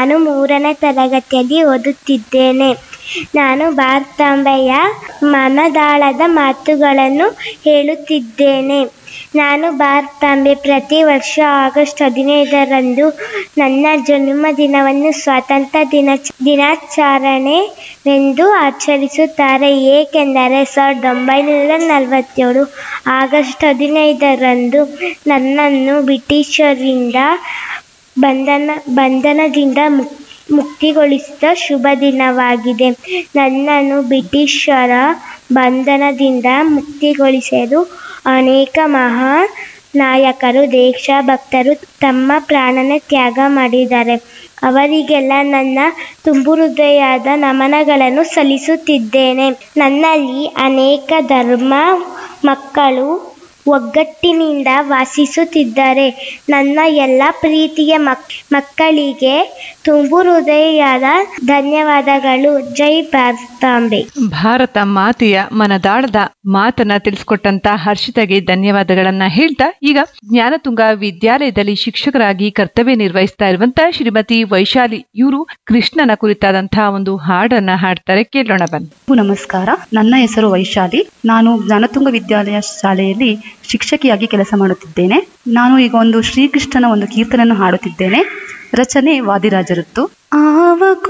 ನಾನು ಮೂರನೇ ತರಗತಿಯಲ್ಲಿ ಓದುತ್ತಿದ್ದೇನೆ ನಾನು ಭಾರತಾಂಬೆಯ ಮನದಾಳದ ಮಾತುಗಳನ್ನು ಹೇಳುತ್ತಿದ್ದೇನೆ ನಾನು ಭಾರತಾಂಬೆ ಪ್ರತಿ ವರ್ಷ ಆಗಸ್ಟ್ ಹದಿನೈದರಂದು ನನ್ನ ಜನ್ಮದಿನವನ್ನು ಸ್ವಾತಂತ್ರ್ಯ ದಿನ ದಿನಾಚರಣೆವೆಂದು ಆಚರಿಸುತ್ತಾರೆ ಏಕೆಂದರೆ ಸಾವಿರದ ಒಂಬೈನೂರ ನಲವತ್ತೇಳು ಆಗಸ್ಟ್ ಹದಿನೈದರಂದು ನನ್ನನ್ನು ಬ್ರಿಟಿಷರಿಂದ ಬಂಧನ ಬಂಧನದಿಂದ ಮುಕ್ ಮುಕ್ತಿಗೊಳಿಸಿದ ಶುಭ ದಿನವಾಗಿದೆ ನನ್ನನ್ನು ಬ್ರಿಟಿಷರ ಬಂಧನದಿಂದ ಮುಕ್ತಿಗೊಳಿಸಲು ಅನೇಕ ಮಹಾನ್ ನಾಯಕರು ದೇಶಭಕ್ತರು ತಮ್ಮ ಪ್ರಾಣನ ತ್ಯಾಗ ಮಾಡಿದ್ದಾರೆ ಅವರಿಗೆಲ್ಲ ನನ್ನ ತುಂಬು ಹೃದಯದ ನಮನಗಳನ್ನು ಸಲ್ಲಿಸುತ್ತಿದ್ದೇನೆ ನನ್ನಲ್ಲಿ ಅನೇಕ ಧರ್ಮ ಮಕ್ಕಳು ಒಗ್ಗಟ್ಟಿನಿಂದ ವಾಸಿಸುತ್ತಿದ್ದಾರೆ ನನ್ನ ಎಲ್ಲ ಪ್ರೀತಿಯ ಮಕ್ ಮಕ್ಕಳಿಗೆ ತುಂಬು ಹೃದಯದ ಧನ್ಯವಾದಗಳು ಜೈ ಭಾರತಾಂಬೆ ಭಾರತ ಮಾತೆಯ ಮನದಾಳದ ಮಾತನ್ನ ತಿಳಿಸ್ಕೊಟ್ಟಂತ ಹರ್ಷಿತಾಗೆ ಧನ್ಯವಾದಗಳನ್ನ ಹೇಳ್ತಾ ಈಗ ಜ್ಞಾನತುಂಗ ವಿದ್ಯಾಲಯದಲ್ಲಿ ಶಿಕ್ಷಕರಾಗಿ ಕರ್ತವ್ಯ ನಿರ್ವಹಿಸ್ತಾ ಇರುವಂತ ಶ್ರೀಮತಿ ವೈಶಾಲಿ ಇವರು ಕೃಷ್ಣನ ಕುರಿತಾದಂತಹ ಒಂದು ಹಾಡನ್ನ ಹಾಡ್ತಾರೆ ಕೇಳೋಣ ಬನ್ನಿ ಎಲ್ರಿಗೂ ನಮಸ್ಕಾರ ನನ್ನ ಹೆಸರು ವೈಶಾಲಿ ನಾನು ಜ್ಞಾನತುಂಗ ವಿದ್ಯಾಲಯ ಶಾಲೆಯಲ್ಲಿ ಶಿಕ್ಷಕಿಯಾಗಿ ಕೆಲಸ ಮಾಡುತ್ತಿದ್ದೇನೆ ನಾನು ಈಗ ಒಂದು ಶ್ರೀಕೃಷ್ಣನ ಒಂದು ಕೀರ್ತನೆಯನ್ನು ಹಾಡುತ್ತಿದ್ದೇನೆ ರಚನೆ ವಾದಿರಾಜರದ್ದು ಆವ